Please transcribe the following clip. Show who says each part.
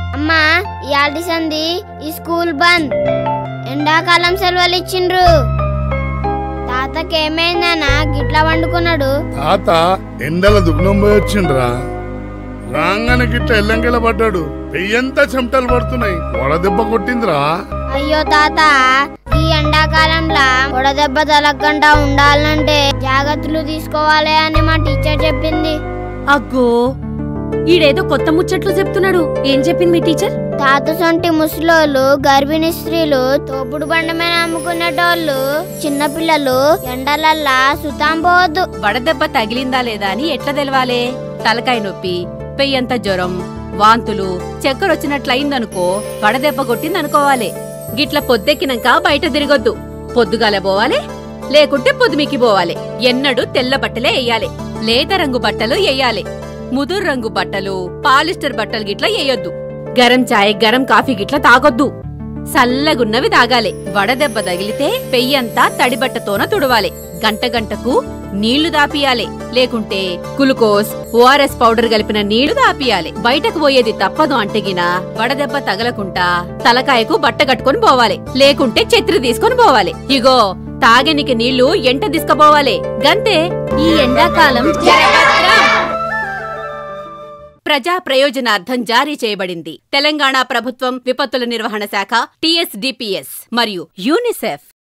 Speaker 1: అమ్మా ఇయాల్టి సంది ఈ స్కూల్ బంద్ ఎండాకాలం సెలవులు ఇచ్చిండ్రు తాతకి ఏమైందన్నా గిట్లా వండుకున్నాడు
Speaker 2: తాత ఎండల దుగ్నం పోయి వచ్చిండ్రా రాగానే గిట్ట ఎల్లంకెల పడ్డాడు పెయ్యంతా చెమటలు పడుతున్నాయి వడదెబ్బ కొట్టిందిరా
Speaker 1: అయ్యో తాత ఈ ఎండాకాలంలో వడదెబ్బ తలగకుండా ఉండాలంటే జాగ్రత్తలు తీసుకోవాలి అని మా టీచర్ చెప్పింది
Speaker 3: అగ్గో ఈడేదో కొత్త ముచ్చట్లు చెప్తున్నాడు ఏం చెప్పింది మీ టీచర్
Speaker 1: తాత సొంటి ముసలోళ్ళు గర్భిణీ స్త్రీలు తోపుడు బండ మీద అమ్ముకునేటోళ్ళు చిన్నపిల్లలు ఎండలల్లా సుతాం పోవద్దు
Speaker 3: వడదెబ్బ తగిలిందా లేదా అని ఎట్లా తెలవాలే తలకాయ నొప్పి పెయ్యంత జ్వరం వాంతులు చక్కెర వచ్చినట్లయిందనుకో వడదెబ్బ కొట్టిందనుకోవాలి గిట్ల పొద్దెక్కినాక బయట తిరగొద్దు పొద్దుగాల పోవాలి లేకుంటే పొద్దుమికి పోవాలి ఎన్నడూ తెల్ల బట్టలే ఎయ్యాలి లేత రంగు బట్టలు ఎయ్యాలి ముదురు రంగు బట్టలు పాలిస్టర్ బట్టలు గిట్ల ఎయ్యొద్దు గరం చాయ్ గరం కాఫీ గిట్ల తాగొద్దు సల్లగున్నవి తాగాలి వడదెబ్బ తగిలితే పెయ్యంతా తడిబట్టతోన తుడవాలి గంట గంటకు నీళ్లు దాపియాలి లేకుంటే గ్లూకోజ్ ఓఆర్ఎస్ పౌడర్ కలిపిన నీళ్లు దాపియాలి బయటకు పోయేది తప్పదు అంటగినా వడదెబ్బ తగలకుంటా తలకాయకు బట్ట కట్టుకొని పోవాలి లేకుంటే ఛత్రి తీసుకొని పోవాలి ఇగో తాగనికి నీళ్లు ఎంట తీసుకుపోవాలి గంతే ఈ ఎండాకాలం జరభద్రం. ప్రజా ప్రయోజనార్థం జారీ చేయబడింది తెలంగాణ ప్రభుత్వం విపత్తుల నిర్వహణ శాఖ టీఎస్డిపిఎస్ మరియు యూనిసెఫ్